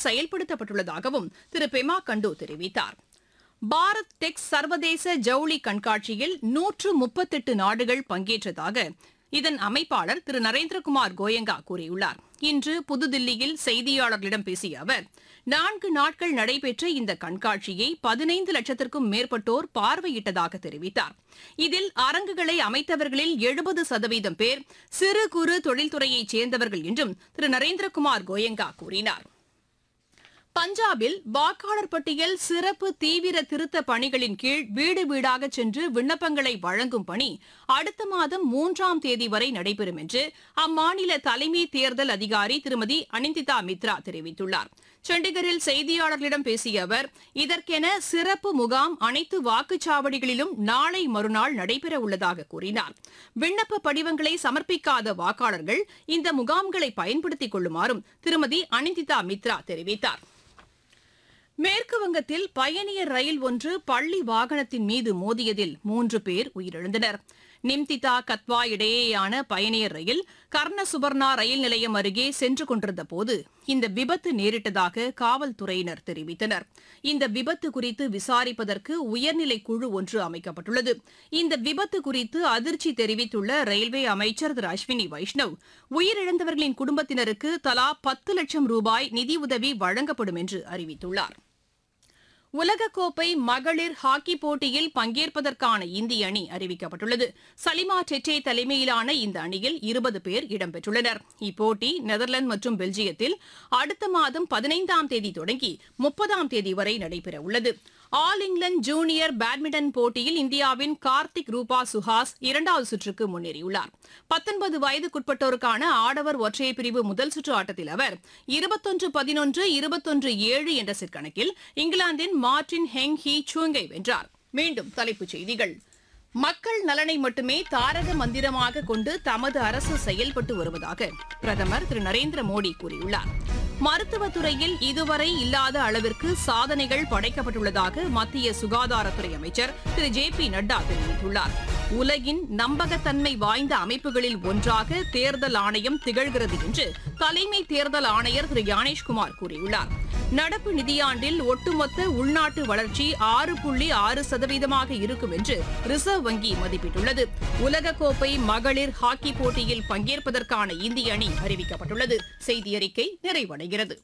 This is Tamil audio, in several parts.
செயல்படுத்தப்பட்டுள்ளதாகவும் திரு பெமா கண்டு தெரிவித்தார் பாரத் டெக் சர்வதேச ஜவுளி கண்காட்சியில் நூற்று முப்பத்தெட்டு நாடுகள் பங்கேற்றதாக இதன் அமைப்பாளர் திரு நரேந்திரகுமார் கோயங்கா கூறியுள்ளார் இன்று புதுதில்லியில் செய்தியாளர்களிடம் பேசிய அவர் நான்கு நாட்கள் நடைபெற்ற இந்த கண்காட்சியை பதினைந்து லட்சத்திற்கும் மேற்பட்டோர் பார்வையிட்டதாக தெரிவித்தார் இதில் அரங்குகளை அமைத்தவர்களில் எழுபது சதவீதம் பேர் சிறு குறு தொழில்துறையைச் சேர்ந்தவர்கள் என்றும் திரு நரேந்திரகுமார் கோயங்கா கூறினார் பஞ்சாபில் வாக்காளர் பட்டியல் சிறப்பு தீவிர திருத்த பணிகளின் கீழ் வீடு வீடாக சென்று விண்ணப்பங்களை வழங்கும் பணி அடுத்த மாதம் மூன்றாம் தேதி வரை நடைபெறும் என்று அம்மாநில தலைமை தேர்தல் அதிகாரி திருமதி அனிந்திதா மித்ரா தெரிவித்துள்ளார் சண்டிகரில் செய்தியாளர்களிடம் பேசிய அவர் இதற்கென சிறப்பு முகாம் அனைத்து வாக்குச்சாவடிகளிலும் நாளை மறுநாள் நடைபெற உள்ளதாக கூறினார் விண்ணப்ப படிவங்களை சமர்ப்பிக்காத வாக்காளர்கள் இந்த முகாம்களை பயன்படுத்திக் கொள்ளுமாறும் திருமதி அனிந்திதா மித்ரா தெரிவித்தார் மேற்கு வங்கத்தில் பயணியர் ரயில் ஒன்று பள்ளி வாகனத்தின் மீது மோதியதில் மூன்று பேர் உயிரிழந்தனர் நிம்திதா கத்வா இடையேயான பயணியர் ரயில் கர்ணசுபர்ணா ரயில் நிலையம் அருகே சென்று கொண்டிருந்த போது இந்த விபத்து நேரிட்டதாக காவல்துறையினர் தெரிவித்தனர் இந்த விபத்து குறித்து விசாரிப்பதற்கு உயர்நிலை குழு ஒன்று அமைக்கப்பட்டுள்ளது இந்த விபத்து குறித்து அதிர்ச்சி தெரிவித்துள்ள ரயில்வே அமைச்சர் திரு அஸ்வினி வைஷ்ணவ் உயிரிழந்தவர்களின் குடும்பத்தினருக்கு தலா பத்து லட்சம் ரூபாய் நிதியுதவி வழங்கப்படும் என்று அறிவித்துள்ளார் உலகக்கோப்பை மகளிர் ஹாக்கி போட்டியில் பங்கேற்பதற்கான இந்திய அணி அறிவிக்கப்பட்டுள்ளது சலிமா டெட்டே தலைமையிலான இந்த அணியில் இருபது பேர் இடம்பெற்றுள்ளனர் இப்போட்டி நெதர்லாந்து மற்றும் பெல்ஜியத்தில் அடுத்த மாதம் பதினைந்தாம் தேதி தொடங்கி முப்பதாம் தேதி வரை நடைபெறவுள்ளது ஆல் இங்கிலாந்து ஜூனியர் பேட்மிண்டன் போட்டியில் இந்தியாவின் கார்த்திக் ரூபா சுஹாஸ் இரண்டாவது சுற்றுக்கு முன்னேறியுள்ளார் பத்தொன்பது வயதுக்குட்பட்டோருக்கான ஆடவர் ஒற்றையர் பிரிவு முதல் சுற்று ஆட்டத்தில் அவர் இருபத்தொன்று பதினொன்று இருபத்தொன்று ஏழு என்ற செட் கணக்கில் இங்கிலாந்தின் மார்டின் ஹெங் ஹி சூங்கை வென்றார் மீண்டும் தலைப்புச் செய்திகள் மக்கள் நலனை மட்டுமே தாரக மந்திரமாக கொண்டு தமது அரசு செயல்பட்டு வருவதாக பிரதமர் திரு நரேந்திர மோடி கூறியுள்ளார் மருத்துவத்துறையில் இதுவரை இல்லாத அளவிற்கு சாதனைகள் படைக்கப்பட்டுள்ளதாக மத்திய சுகாதாரத்துறை அமைச்சர் திரு ஜே பி நட்டா தெரிவித்துள்ளார் உலகின் நம்பகத்தன்மை வாய்ந்த அமைப்புகளில் ஒன்றாக தேர்தல் ஆணையம் திகழ்கிறது என்று தலைமை தேர்தல் ஆணையர் திரு யானேஷ்குமார் கூறியுள்ளார் நடப்பு நிதியாண்டில் ஒட்டுமொத்த உள்நாட்டு வளர்ச்சி ஆறு புள்ளி ஆறு சதவீதமாக இருக்கும் என்று ரிசர்வ் வங்கி மதிப்பிட்டுள்ளது உலகக்கோப்பை மகளிர் ஹாக்கி போட்டியில் பங்கேற்பதற்கான இந்திய அணி அறிவிக்கப்பட்டுள்ளது செய்தி அறிக்கை நிறைவடைகிறது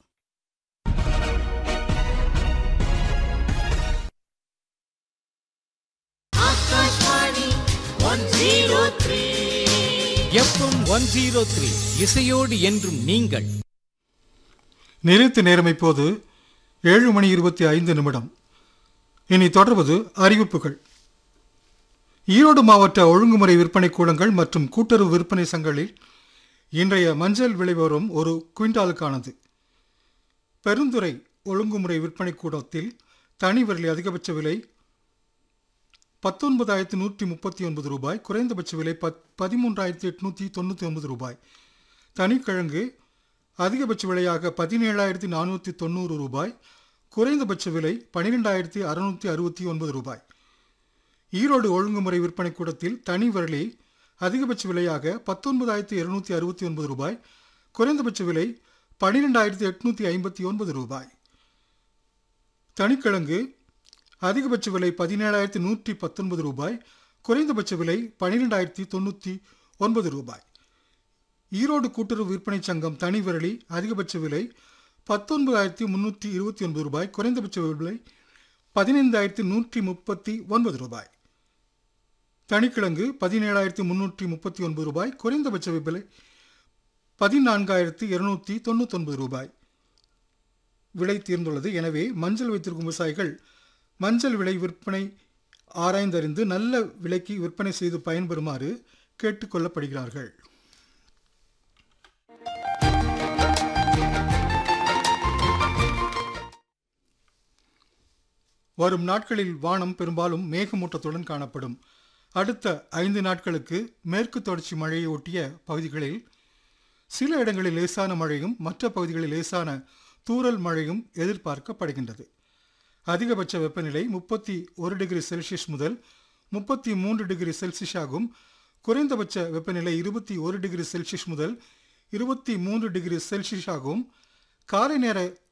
எஃப்எம் ஒன் ஜீரோ த்ரீ இசையோடு என்றும் நீங்கள் நிறுத்து நேரம் இப்போது ஏழு மணி இருபத்தி ஐந்து நிமிடம் இனி தொடர்வது அறிவிப்புகள் ஈரோடு மாவட்ட ஒழுங்குமுறை விற்பனை கூடங்கள் மற்றும் கூட்டுறவு விற்பனை சங்கங்களில் இன்றைய மஞ்சள் விலை வரும் ஒரு குவிண்டாலுக்கானது பெருந்துறை ஒழுங்குமுறை விற்பனை கூடத்தில் தனி விரலி அதிகபட்ச விலை பத்தொன்பதாயிரத்தி நூற்றி முப்பத்தி ஒன்பது ரூபாய் குறைந்தபட்ச விலை பத் பதிமூன்றாயிரத்தி எட்நூற்றி தொண்ணூற்றி ஒன்பது ரூபாய் தனிக்கிழங்கு அதிகபட்ச விலையாக பதினேழாயிரத்தி நானூற்றி தொண்ணூறு ரூபாய் குறைந்தபட்ச விலை பன்னிரெண்டாயிரத்தி அறுநூற்றி அறுபத்தி ஒன்பது ரூபாய் ஈரோடு ஒழுங்குமுறை விற்பனை கூடத்தில் தனி விரலி அதிகபட்ச விலையாக பத்தொன்பதாயிரத்தி இருநூத்தி அறுபத்தி ஒன்பது ரூபாய் குறைந்தபட்ச விலை பன்னிரெண்டாயிரத்தி எட்நூற்றி ஐம்பத்தி ஒன்பது ரூபாய் தனிக்கிழங்கு அதிகபட்ச விலை பதினேழாயிரத்தி நூற்றி பத்தொன்பது ரூபாய் குறைந்தபட்ச விலை பன்னிரெண்டாயிரத்தி தொண்ணூற்றி ஒன்பது ரூபாய் ஈரோடு கூட்டுறவு விற்பனை சங்கம் தனி விரலி அதிகபட்ச விலை பத்தொன்பதாயிரத்தி முன்னூற்றி இருபத்தி ஒன்பது ரூபாய் குறைந்தபட்ச விலை பதினைந்தாயிரத்தி நூற்றி முப்பத்தி ஒன்பது ரூபாய் தனிக்கிழங்கு பதினேழாயிரத்தி முன்னூற்றி முப்பத்தி ஒன்பது ரூபாய் குறைந்தபட்ச விலை பதினான்காயிரத்தி இருநூற்றி தொண்ணூத்தொன்பது ரூபாய் விலை தீர்ந்துள்ளது எனவே மஞ்சள் வைத்திருக்கும் விவசாயிகள் மஞ்சள் விலை விற்பனை ஆராய்ந்தறிந்து நல்ல விலைக்கு விற்பனை செய்து பயன்பெறுமாறு கேட்டுக்கொள்ளப்படுகிறார்கள் வரும் நாட்களில் வானம் பெரும்பாலும் மேகமூட்டத்துடன் காணப்படும் அடுத்த ஐந்து நாட்களுக்கு மேற்கு தொடர்ச்சி மழையை ஒட்டிய பகுதிகளில் சில இடங்களில் லேசான மழையும் மற்ற பகுதிகளில் லேசான தூறல் மழையும் எதிர்பார்க்கப்படுகின்றது அதிகபட்ச வெப்பநிலை முப்பத்தி ஒரு டிகிரி செல்சியஸ் முதல் முப்பத்தி மூன்று டிகிரி செல்சியஸ் ஆகும் குறைந்தபட்ச வெப்பநிலை இருபத்தி ஒரு டிகிரி செல்சியஸ் முதல் இருபத்தி மூன்று டிகிரி செல்சியஸ் ஆகும் காலை நேர